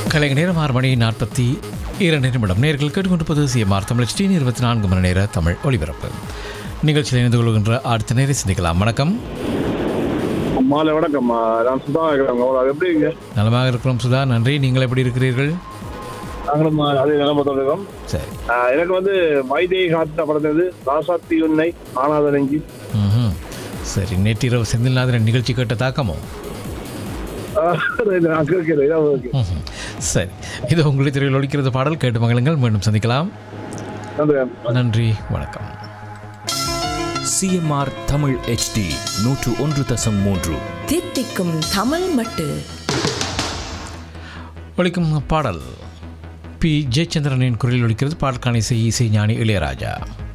கலைஞர் நேரம் ஆறு மணி நாற்பத்தி இரண்டு நிமிடம் நேர்கள் கேட்டுக்கொண்டிருப்பது சிஎம்ஆர் தமிழ் ஸ்டீன் இருபத்தி நான்கு மணி நேர தமிழ் ஒளிபரப்பு நிகழ்ச்சியில் இணைந்து கொள்கின்ற அடுத்த நேரை சிந்திக்கலாம் வணக்கம் மாலை வணக்கம் நான் சுதா இருக்கிறேன் அது எப்படிங்க நலமாக இருக்கிறோம் சுதா நன்றி நீங்கள் எப்படி இருக்கிறீர்கள் நாங்களும் அதே நிலமத்தோட இருக்கோம் சரி ஆஹ் எனக்கு வந்து வைதேகி காத்த படத்தது ராசாத்தி உன்னை ஆனாத நெஞ்சி ம்ஹும். சரி நேற்றிரவு செந்தில்நாதன் நிகழ்ச்சி கேட்ட தாக்கமோ ஆஹ் இது நான் கேட்கிறேன் இதான் ஓகே ம்ஹும். சரி இது உங்களை திரையில் ஒழிக்கிறது பாடல் கேட்டு மகளுங்கள் மீண்டும் சந்திக்கலாம் நன்றி நன்றி வணக்கம் சிஎம்ஆர் தமிழ் ஹெச்டி நூற்று ஒன்று தசம் மூன்று தித்திக்கும் தமிழ் மட்டு ஒழிக்கும் பாடல் பி ஜெயச்சந்திரனின் குரலில் ஒழிக்கிறது பாடல்கான இசை இசை ஞானி இளையராஜா